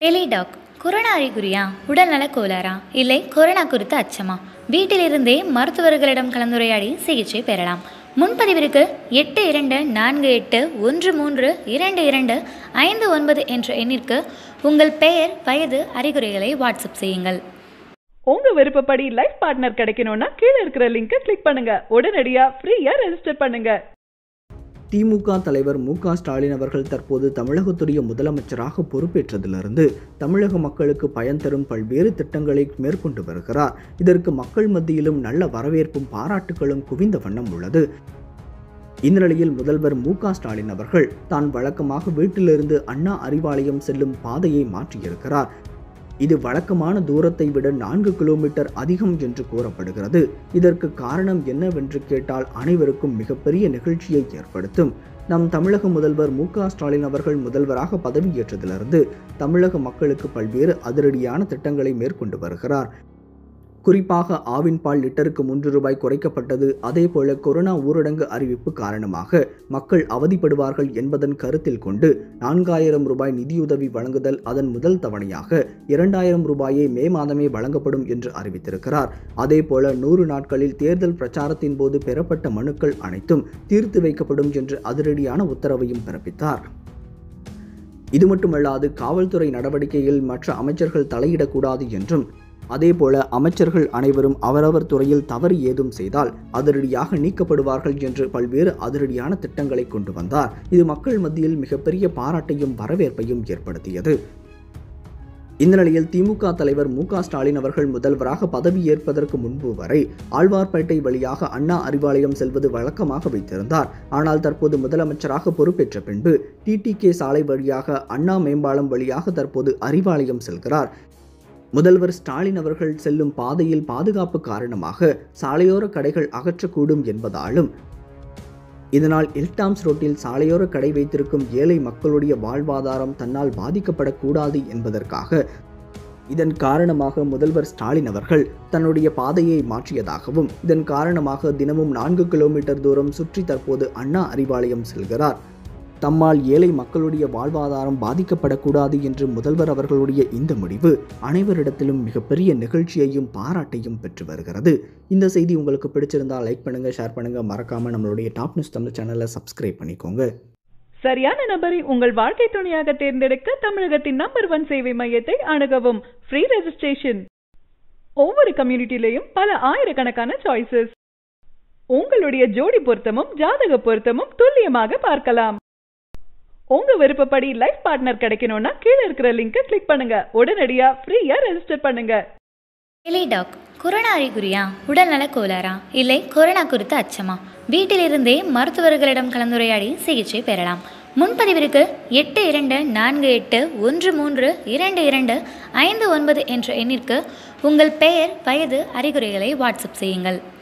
டெலிடாக் corona அறிகுறியா உடல்நல கோளாறா இல்லை corona குறித்த அச்சமா வீட்டிலிருந்தே மருத்துவர்களிடம் கலந்துரையாடி சிகிச்சை பெறலாம் முன்பதிவிற்கு எட்டு இரண்டு நான்கு எட்டு ஒன்று மூன்று இரண்டு இரண்டு ஐந்து ஒன்பது என்ற எண்ணிற்கு உங்கள் பெயர் வயது அறிகுறிகளை வாட்ஸ்அப் செய்யுங்கள் உங்க விருப்பப்படி லைஃப் பார்ட்னர் கிடைக்கணும்னா கீழே இருக்கிற லிங்கை கிளிக் பண்ணுங்க உடனடியா ஃப்ரீயா ரெஜிஸ்டர் பண்ணுங்க திமுக தலைவர் மு க ஸ்டாலின் அவர்கள் தற்போது தமிழகத்துடைய முதலமைச்சராக பொறுப்பேற்றதிலிருந்து தமிழக மக்களுக்கு பயன் தரும் பல்வேறு திட்டங்களை மேற்கொண்டு வருகிறார் இதற்கு மக்கள் மத்தியிலும் நல்ல வரவேற்பும் பாராட்டுகளும் குவிந்த வண்ணம் உள்ளது இந்த நிலையில் முதல்வர் மு க ஸ்டாலின் அவர்கள் தான் வழக்கமாக வீட்டிலிருந்து அண்ணா அறிவாலயம் செல்லும் பாதையை மாற்றியிருக்கிறார் இது வழக்கமான தூரத்தை விட நான்கு கிலோமீட்டர் அதிகம் என்று கூறப்படுகிறது இதற்கு காரணம் என்னவென்று கேட்டால் அனைவருக்கும் மிகப்பெரிய நிகழ்ச்சியை ஏற்படுத்தும் நம் தமிழக முதல்வர் மு க ஸ்டாலின் அவர்கள் முதல்வராக பதவியேற்றதிலிருந்து தமிழக மக்களுக்கு பல்வேறு அதிரடியான திட்டங்களை மேற்கொண்டு வருகிறார் குறிப்பாக ஆவின் பால் லிட்டருக்கு மூன்று ரூபாய் குறைக்கப்பட்டது அதேபோல கொரோனா ஊரடங்கு அறிவிப்பு காரணமாக மக்கள் அவதிப்படுவார்கள் என்பதன் கருத்தில் கொண்டு நான்காயிரம் ரூபாய் நிதியுதவி வழங்குதல் அதன் முதல் தவணையாக இரண்டாயிரம் ரூபாயை மே மாதமே வழங்கப்படும் என்று அறிவித்திருக்கிறார் அதேபோல நூறு நாட்களில் தேர்தல் பிரச்சாரத்தின் போது பெறப்பட்ட மனுக்கள் அனைத்தும் தீர்த்து வைக்கப்படும் என்று அதிரடியான உத்தரவையும் பிறப்பித்தார் இது மட்டுமல்லாது காவல்துறை நடவடிக்கையில் மற்ற அமைச்சர்கள் தலையிடக்கூடாது என்றும் அதேபோல அமைச்சர்கள் அனைவரும் அவரவர் துறையில் தவறு ஏதும் செய்தால் அதிரடியாக நீக்கப்படுவார்கள் என்று பல்வேறு அதிரடியான திட்டங்களை கொண்டு வந்தார் இது மக்கள் மத்தியில் மிகப்பெரிய பாராட்டையும் வரவேற்பையும் ஏற்படுத்தியது இந்த நிலையில் திமுக தலைவர் மு க ஸ்டாலின் அவர்கள் முதல்வராக பதவியேற்பதற்கு முன்பு வரை ஆழ்வார்பேட்டை வழியாக அண்ணா அறிவாலயம் செல்வது வழக்கமாக வைத்திருந்தார் ஆனால் தற்போது முதலமைச்சராக பொறுப்பேற்ற பின்பு டிடிகே சாலை வழியாக அண்ணா மேம்பாலம் வழியாக தற்போது அறிவாலயம் செல்கிறார் முதல்வர் ஸ்டாலின் அவர்கள் செல்லும் பாதையில் பாதுகாப்பு காரணமாக சாலையோர கடைகள் அகற்றக்கூடும் என்பதாலும் இதனால் எல்டாம்ஸ் ரோட்டில் சாலையோர கடை வைத்திருக்கும் ஏழை மக்களுடைய வாழ்வாதாரம் தன்னால் பாதிக்கப்படக்கூடாது என்பதற்காக இதன் காரணமாக முதல்வர் ஸ்டாலின் அவர்கள் தன்னுடைய பாதையை மாற்றியதாகவும் இதன் காரணமாக தினமும் நான்கு கிலோமீட்டர் தூரம் சுற்றி தற்போது அண்ணா அறிவாலயம் செல்கிறார் தம்மால் ஏழை மக்களுடைய வாழ்வாதாரம் பாதிக்கப்படக்கூடாது என்று முதல்வர் அவர்களுடைய இந்த முடிவு அனைவரிடத்திலும் மிகப்பெரிய நிகழ்ச்சியையும் பாராட்டையும் பெற்று வருகிறது இந்த செய்தி உங்களுக்கு பிடிச்சிருந்தா லைக் பண்ணுங்க ஷேர் பண்ணுங்க மறக்காம நம்மளுடைய டாப் நியூஸ் தமிழ் சேனலை சப்ஸ்கிரைப் பண்ணிக்கோங்க சரியான நபரை உங்கள் வாழ்க்கை துணையாக தேர்ந்தெடுக்க தமிழகத்தின் நம்பர் ஒன் சேவை மையத்தை அணுகவும் ஃப்ரீ ரெஜிஸ்ட்ரேஷன் ஒவ்வொரு கம்யூனிட்டிலையும் பல ஆயிரக்கணக்கான சாய்ஸஸ் உங்களுடைய ஜோடி பொருத்தமும் ஜாதக பொருத்தமும் துல்லியமாக பார்க்கலாம் உங்க விருப்பப்படி லைஃப் பார்ட்னர் கிடைக்கணும்னா கீழே இருக்கிற லிங்கை கிளிக் பண்ணுங்க உடனடியா ஃப்ரீயா ரெஜிஸ்டர் பண்ணுங்க டெலிடாக் கொரோனா அறிகுறியா உடல்நல கோளாறா இல்லை கொரோனா குறித்த அச்சமா வீட்டிலிருந்தே மருத்துவர்களிடம் கலந்துரையாடி சிகிச்சை பெறலாம் முன்பதிவிற்கு எட்டு இரண்டு நான்கு எட்டு ஒன்று மூன்று இரண்டு இரண்டு ஐந்து ஒன்பது என்ற எண்ணிற்கு உங்கள் பெயர் வயது அறிகுறிகளை வாட்ஸ்அப் செய்யுங்கள்